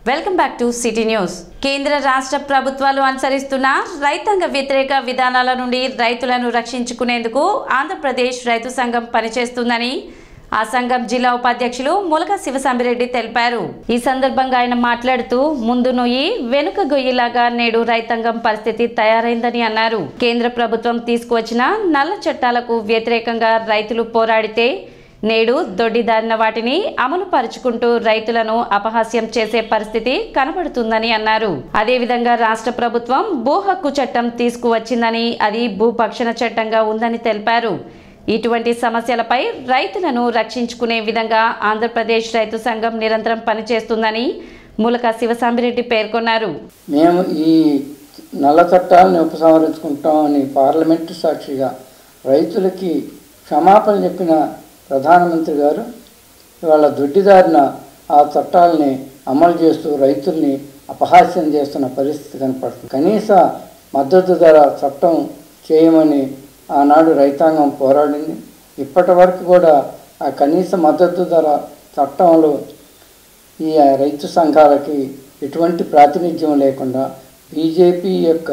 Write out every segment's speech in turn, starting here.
Welcome back to city news కేంద్ర రాష్ట్ర ప్రభుత్వాలు అనుసరిస్తున్న రైతాంగ వ్యతిరేక విధానాల నుండి రైతులను రక్షించుకునేందుకు ఆంధ్రప్రదేశ్ రైతు సంఘం పనిచేస్తుందని ఆ సంఘం జిల్లా ఉపాధ్యక్షులు ములక శివసాంబిరెడ్డి తెలిపారు ఈ సందర్భంగా ఆయన మాట్లాడుతూ ముందు నొయ్యి వెనుక గొయ్యిలాగా నేడు రైతాంగం పరిస్థితి తయారైందని అన్నారు కేంద్ర ప్రభుత్వం తీసుకువచ్చిన నల్ల చట్టాలకు వ్యతిరేకంగా రైతులు పోరాడితే నేడు దొడ్డిదారిన వాటిని అమలు పరుచుకుంటూ రైతులను అపహాస్యం చేసే పరిస్థితి కనబడుతుందని అన్నారు అదేవిధంగా రాష్ట్ర ప్రభుత్వం భూ హక్కు చట్టం తీసుకువచ్చిందని అది భూపక్షణ చట్టంగా ఉందని తెలిపారు ఇటువంటి సమస్యలపై రైతులను రక్షించుకునే విధంగా ఆంధ్రప్రదేశ్ రైతు సంఘం నిరంతరం పనిచేస్తుందని ములక శివసాంబిరెడ్డి పేర్కొన్నారు మేము ఈ నల్ల చట్టాలను ఉపసంహరించుకుంటామని పార్లమెంటు సాక్షిగా రైతులకి క్షమాపణ చెప్పిన ప్రధానమంత్రి గారు ఇవాళ దొడ్డిదారిన ఆ చట్టాలని అమలు చేస్తూ రైతుల్ని అపహాస్యం చేస్తున్న పరిస్థితి కనపడుతుంది కనీస మద్దతు ధర చట్టం చేయమని ఆనాడు రైతాంగం పోరాడింది ఇప్పటి వరకు కూడా ఆ కనీస మద్దతు ధర చట్టంలో ఈ రైతు సంఘాలకి ఎటువంటి ప్రాతినిధ్యం లేకుండా బీజేపీ యొక్క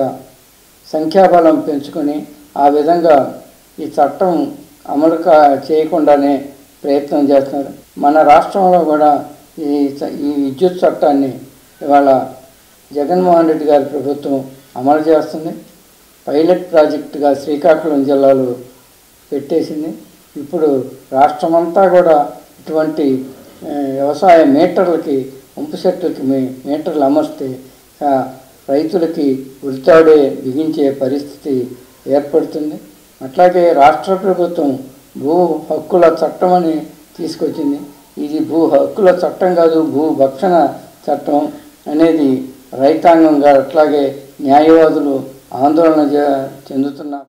సంఖ్యాబలం పెంచుకొని ఆ విధంగా ఈ చట్టం అమలు కా చేయకుండానే ప్రయత్నం చేస్తున్నారు మన రాష్ట్రంలో కూడా ఈ చ- ఈ విద్యుత్ చట్టాన్ని ఇవాళ జగన్మోహన్ రెడ్డి గారి ప్రభుత్వం అమలు చేస్తుంది పైలట్ ప్రాజెక్టుగా శ్రీకాకుళం జిల్లాలో పెట్టేసింది ఇప్పుడు రాష్ట్రమంతా కూడా ఇటువంటి ఆ, వ్యవసాయ మీటర్లకి పంపు సెట్లకి మీ- మీటర్లు అమర్స్తే ఆ, రైతులకి ఉరితాడే బిగించే పరిస్థితి ఏర్పడుతుంది అట్లాగే రాష్ట్ర ప్రభుత్వం భూ హక్కుల చట్టం అని తీసుకొచ్చింది ఇది భూ హక్కుల చట్టం కాదు భూ భక్షణ చట్టం అనేది రైతాంగంగా అట్లాగే న్యాయవాదులు ఆందోళన చే- చెందుతున్నారు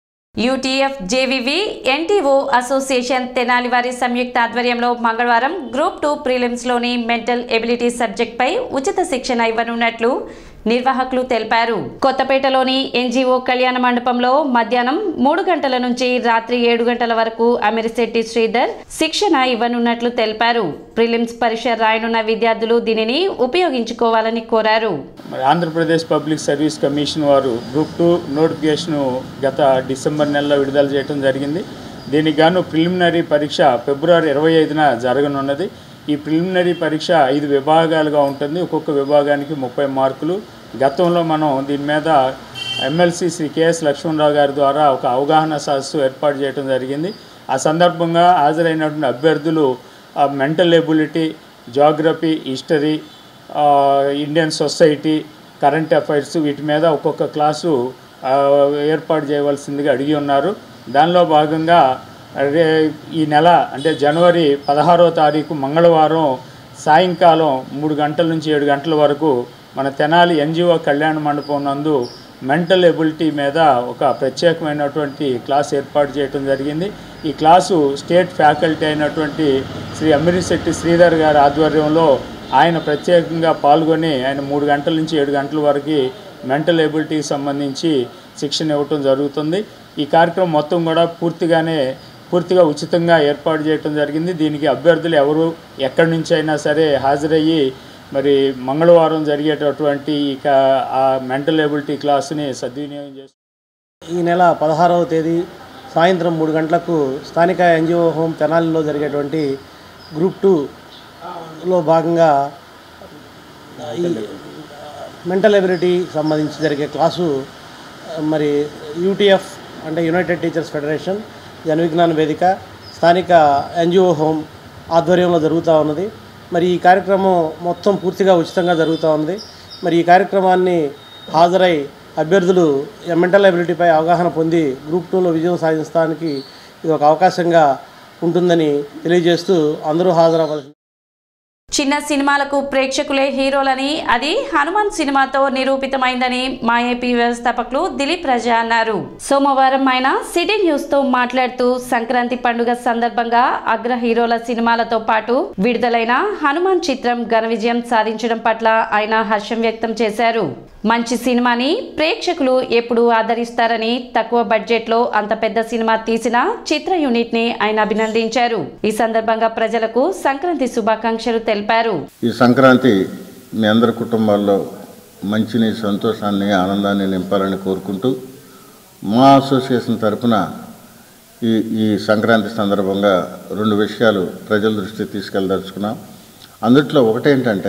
UTF JVV NTO association Tenali వారి సంయుక్త ఆధ్వర్యంలో మంగళవారం గ్రూప్ టూ ప్రిలిమ్స్లోని మెంటల్ ఎబిలిటీ సబ్జెక్ట్పై ఉచిత శిక్షణ ఇవ్వనున్నట్లు నిర్వాహకులు తెలిపారు కొత్తపేటలోని ఎన్జీఓ కళ్యాణ మండపంలో మధ్యాహ్నం మూడు గంటల నుంచి రాత్రి ఏడు గంటల వరకు అమిరిశెట్టి శ్రీధర్ శిక్షణ ఇవ్వనున్నట్లు తెలిపారు ప్రిలిమ్స్ పరీక్ష రాయనున్న విద్యార్థులు దీనిని ఉపయోగించుకోవాలని కోరారు మరి ఆంధ్రప్రదేశ్ పబ్లిక్ సర్వీస్ కమిషన్ వారు గ్రూప్ టూ నోటిఫికేషను గత డిసెంబర్ నెలలో విడుదల చేయడం జరిగింది దీనికి గాను ప్రిలిమినరీ పరీక్ష ఫిబ్రవరి ఇరవై ఐదున జరగనున్నది ఈ ప్రిలిమినరీ పరీక్ష ఐదు విభాగాలుగా ఉంటుంది ఒక్కొక్క విభాగానికి ముప్పై మార్కులు గతంలో మనం దీని మీద ఎమ్మెల్సీ శ్రీ కెఎస్ లక్ష్మణరావు గారి ద్వారా ఒక అవగాహన సదస్సు ఏర్పాటు చేయడం జరిగింది ఆ సందర్భంగా హాజరైనటువంటి అభ్యర్థులు మెంటల్ ఎబిలిటీ జాగ్రఫీ హిస్టరీ ఆ, ఇండియన్ సొసైటీ కరెంట్ అఫైర్స్ వీటి మీద ఒక్కొక్క క్లాసు ఆ, ఏర్పాటు చేయవలసిందిగా అడిగి ఉన్నారు దానిలో భాగంగా రే ఈ నెల అంటే జనవరి పదహారో తారీఖు మంగళవారం సాయంకాలం మూడు గంటల నుంచి ఏడు గంటల వరకు మన తెనాలి ఎన్జిఓ కళ్యాణ మండపం నందు మెంటల్ ఎబిలిటీ మీద ఒక ప్రత్యేకమైనటువంటి క్లాస్ ఏర్పాటు చేయడం జరిగింది ఈ క్లాసు స్టేట్ ఫ్యాకల్టీ అయినటువంటి శ్రీ అమిరిశెట్టి శ్రీధర్ గారి ఆధ్వర్యంలో ఆయన ప్రత్యేకంగా పాల్గొని ఆయన మూడు గంటల నుంచి ఏడు గంటల వరకు మెంటల్ ఎబిలిటీకి సంబంధించి శిక్షణ ఇవ్వటం జరుగుతుంది ఈ కార్యక్రమం మొత్తం కూడా పూర్తిగానే పూర్తిగా ఉచితంగా ఏర్పాటు చేయడం జరిగింది దీనికి అభ్యర్థులు ఎవరు ఎక్కడి నుంచి అయినా సరే హాజరయ్యి మరి మంగళవారం జరిగేటటువంటి ఈ కా- ఆ మెంటల్ ఎబిలిటీ క్లాస్ని సద్వినియోగం చేస్తారు ఈ నెల పదహారవ తేదీ సాయంత్రం మూడు గంటలకు స్థానిక ఎన్జిఓ హోమ్ తెనాలిలో జరిగేటువంటి గ్రూప్ టూలో భాగంగా ఈ మెంటల్ ఎబిలిటీ సంబంధించి జరిగే క్లాసు ఆ, మరి యూటీఎఫ్ అంటే యునైటెడ్ టీచర్స్ ఫెడరేషన్ జన విజ్ఞాన వేదిక స్థానిక ఎన్జిఓ హోమ్ ఆధ్వర్యంలో జరుగుతూ ఉన్నది మరి ఈ కార్యక్రమం మొత్తం పూర్తిగా ఉచితంగా జరుగుతూ ఉంది మరి ఈ కార్యక్రమాన్ని హాజరై అభ్యర్థులు మెంటల్ ఎబిలిటీపై అవగాహన పొంది గ్రూప్ టూలో విజయం సాధించడానికి ఇది ఒక అవకాశంగా ఉంటుందని తెలియజేస్తూ అందరూ హాజరవ్వాల్సి చిన్న సినిమాలకు ప్రేక్షకులే హీరోలని అది హనుమాన్ సినిమాతో నిరూపితమైందని మా ఏపీ వ్యవస్థాపకులు దిలీప్ రజా అన్నారు సోమవారం ఆయన సిటీ న్యూస్ తో మాట్లాడుతూ సంక్రాంతి పండుగ సందర్భంగా అగ్ర హీరోల సినిమాలతో పాటు విడుదలైన హనుమాన్ చిత్రం ఘన విజయం సాధించడం పట్ల ఆయన హర్షం వ్యక్తం చేశారు మంచి సినిమాని ప్రేక్షకులు ఎప్పుడు ఆదరిస్తారని తక్కువ బడ్జెట్ లో అంత పెద్ద సినిమా తీసిన చిత్ర యూనిట్ ని ఆయన అభినందించారు ఈ సందర్భంగా ప్రజలకు సంక్రాంతి శుభాకాంక్షలు తెలిపారు ఈ సంక్రాంతి మీ అందరి కుటుంబాల్లో మంచిని సంతోషాన్ని ఆనందాన్ని నింపాలని కోరుకుంటూ మా అసోసియేషన్ తరపున ఈ ఈ సంక్రాంతి సందర్భంగా రెండు విషయాలు ప్రజల దృష్టికి తీసుకెళ్ళదలుచుకున్నాం అందుట్లో ఒకటేంటంటే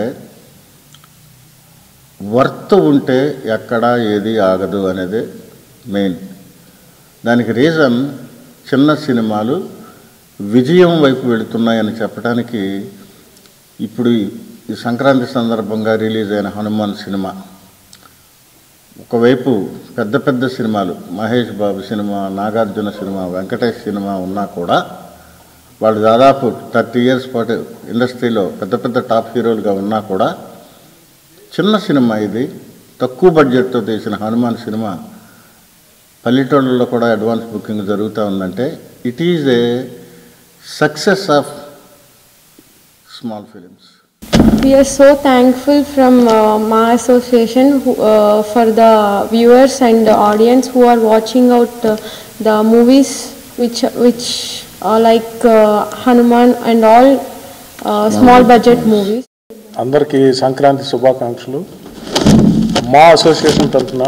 వర్త్ ఉంటే ఎక్కడ ఏది ఆగదు అనేది మెయిన్ దానికి రీజన్ చిన్న సినిమాలు విజయం వైపు వెళుతున్నాయని చెప్పడానికి ఇప్పుడు ఈ- ఈ సంక్రాంతి సందర్భంగా రిలీజ్ అయిన హనుమాన్ సినిమా ఒకవైపు పెద్ద పెద్ద సినిమాలు మహేష్ బాబు సినిమా నాగార్జున సినిమా వెంకటేష్ సినిమా ఉన్నా కూడా వాళ్ళు దాదాపు థర్టీ ఇయర్స్ పాటు ఇండస్ట్రీలో పెద్ద పెద్ద టాప్ హీరోలుగా ఉన్నా కూడా చిన్న సినిమా ఇది తక్కువ బడ్జెట్తో తీసిన హనుమాన్ సినిమా పల్లెటూళ్ళలో కూడా అడ్వాన్స్ బుకింగ్ జరుగుతూ ఉందంటే it is a success of small films We are so thankful from uh, Ma Association who, uh, for the viewers and the audience who are watching out uh, the movies which which are like uh, Hanuman and all uh, small budget movies. అందరికీ సంక్రాంతి శుభాకాంక్షలు మా association తరఫున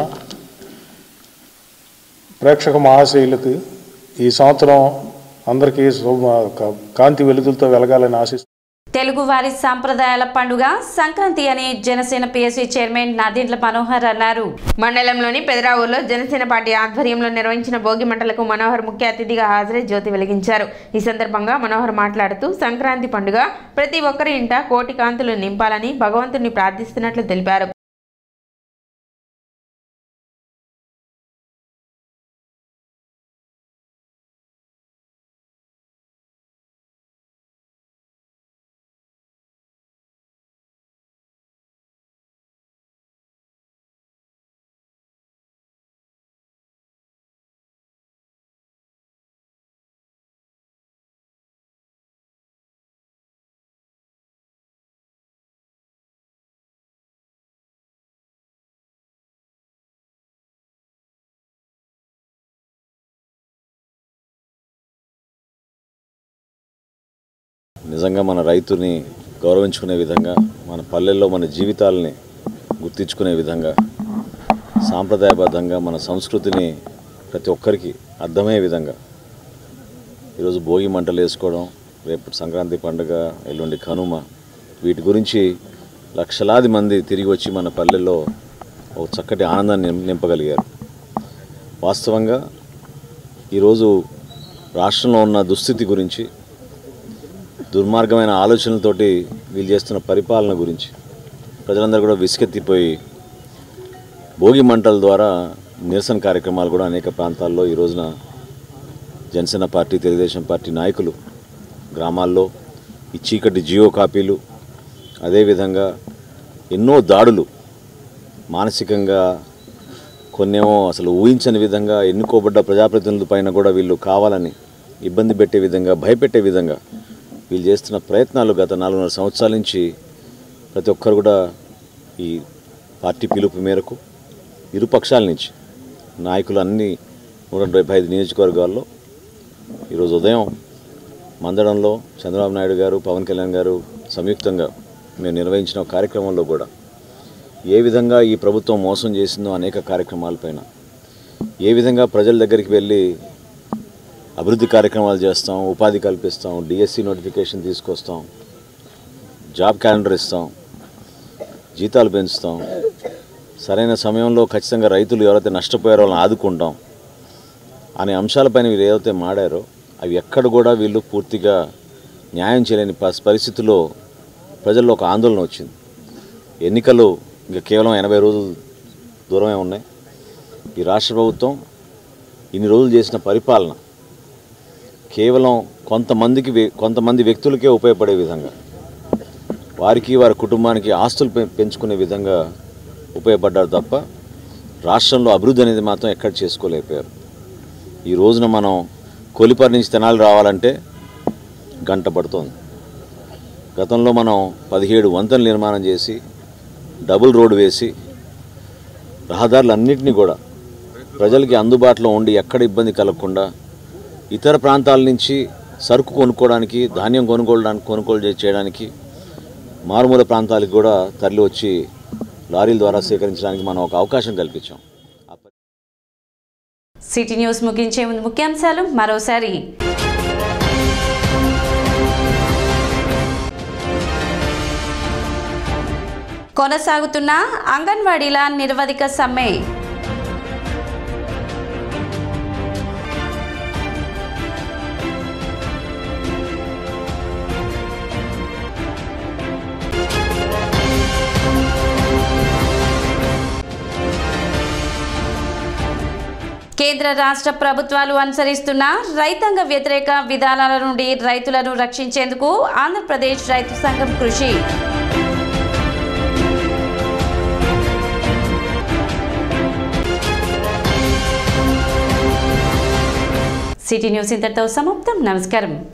ప్రేక్షక మహాశైలకు ఈ సంవత్సరం అందరికీ శుభ కా- కాంతి వెలుగులతో వెలగాలని ఆశిస్తున్నాను తెలుగువారి సాంప్రదాయాల పండుగ సంక్రాంతి అని జనసేన పిఎస్సి చైర్మన్ నాదెండ్ల మనోహర్ అన్నారు మండలంలోని పెదరావూరులో జనసేన పార్టీ ఆధ్వర్యంలో నిర్వహించిన భోగి మంటలకు మనోహర్ ముఖ్య అతిథిగా హాజరై జ్యోతి వెలిగించారు ఈ సందర్భంగా మనోహర్ మాట్లాడుతూ సంక్రాంతి పండుగ ప్రతి ఒక్కరి ఇంట కోటి కాంతులు నింపాలని భగవంతుని ప్రార్థిస్తున్నట్లు తెలిపారు నిజంగా మన రైతుని గౌరవించుకునే విధంగా మన పల్లెల్లో మన జీవితాలని గుర్తించుకునే విధంగా సాంప్రదాయబద్ధంగా మన సంస్కృతిని ప్రతి ఒక్కరికి అర్థమయ్యే విధంగా ఈరోజు భోగి మంటలు వేసుకోవడం రేపు సంక్రాంతి పండుగ ఎల్లుండి కనుమ వీటి గురించి లక్షలాది మంది తిరిగి వచ్చి మన పల్లెల్లో ఒక చక్కటి ఆనందాన్ని నిం- నింపగలిగారు వాస్తవంగా ఈరోజు రాష్ట్రంలో ఉన్న దుస్థితి గురించి దుర్మార్గమైన ఆలోచనలతోటి వీళ్ళు చేస్తున్న పరిపాలన గురించి ప్రజలందరూ కూడా విసుకెత్తిపోయి భోగి మంటల ద్వారా నిరసన కార్యక్రమాలు కూడా అనేక ప్రాంతాల్లో ఈ రోజున జనసేన పార్టీ తెలుగుదేశం పార్టీ నాయకులు గ్రామాల్లో ఈ చీకటి జియో కాపీలు అదేవిధంగా ఎన్నో దాడులు మానసికంగా కొన్నేమో అసలు ఊహించని విధంగా ఎన్నుకోబడ్డ ప్రజాప్రతినిధుల పైన కూడా వీళ్ళు కావాలని ఇబ్బంది పెట్టే విధంగా భయపెట్టే విధంగా వీళ్ళు చేస్తున్న ప్రయత్నాలు గత నాలుగున్నర సంవత్సరాల నుంచి ప్రతి ఒక్కరు కూడా ఈ పార్టీ పిలుపు మేరకు ఇరు పక్షాల నుంచి నాయకులు అన్ని నూట డెబ్బై ఐదు నియోజకవర్గాల్లో ఈరోజు ఉదయం మందడంలో చంద్రబాబు నాయుడు గారు పవన్ కళ్యాణ్ గారు సంయుక్తంగా మేము నిర్వహించిన ఒక కార్యక్రమంలో కూడా ఏ విధంగా ఈ ప్రభుత్వం మోసం చేసిందో అనేక కార్యక్రమాలపైన ఏ విధంగా ప్రజల దగ్గరికి వెళ్ళి అభివృద్ధి కార్యక్రమాలు చేస్తాం ఉపాధి కల్పిస్తాం డిఎస్సి నోటిఫికేషన్ తీసుకొస్తాం జాబ్ క్యాలెండర్ ఇస్తాం జీతాలు పెంచుతాం సరైన సమయంలో ఖచ్చితంగా రైతులు ఎవరైతే నష్టపోయారో వాళ్ళని ఆదుకుంటాం అనే అంశాలపైన వీళ్ళు ఏదైతే మాడారో అవి ఎక్కడ కూడా వీళ్ళు పూర్తిగా న్యాయం చేయలేని ప- పరిస్థితిలో ప్రజల్లో ఒక ఆందోళన వచ్చింది ఎన్నికలు ఇంకా కేవలం ఎనభై రోజులు దూరమే ఉన్నాయి ఈ రాష్ట్ర ప్రభుత్వం ఇన్ని రోజులు చేసిన పరిపాలన కేవలం కొంతమందికి వ్య- కొంతమంది వ్యక్తులకే ఉపయోగపడే విధంగా వారికి వారి కుటుంబానికి ఆస్తులు పె- పెంచుకునే విధంగా ఉపయోగపడ్డారు తప్ప రాష్ట్రంలో అభివృద్ధి అనేది మాత్రం ఎక్కడ చేసుకోలేకపోయారు ఈ రోజున మనం కొలిపరి నుంచి తెనాలి రావాలంటే గంట పడుతోంది గతంలో మనం పదిహేడు వంతెనలు నిర్మాణం చేసి డబుల్ రోడ్ వేసి రహదారులన్నింటినీ కూడా ప్రజలకి అందుబాటులో ఉండి ఎక్కడ ఇబ్బంది కలగకుండా ఇతర ప్రాంతాల నుంచి సరుకు కొనుక్కోవడానికి ధాన్యం కొనుక్కోవడానికి కొనుగోలు చే- చేయడానికి మారుమూల ప్రాంతాలకు కూడా తరలి వచ్చి లారీల ద్వారా సేకరించడానికి మనం ఒక అవకాశం కల్పించాం సిటీ న్యూస్ ముగించే ముందు ముఖ్యాంశాలు మరోసారి కొనసాగుతున్న అంగన్వాడీల నిరవధిక సమ్మె కేంద్ర రాష్ట్ర ప్రభుత్వాలు అనుసరిస్తున్న రైతాంగ వ్యతిరేక విధానాల నుండి రైతులను రక్షించేందుకు ఆంధ్రప్రదేశ్ రైతు సంఘం కృషి సిటీ న్యూస్ ఇంతటితో సమాప్తం నమస్కారం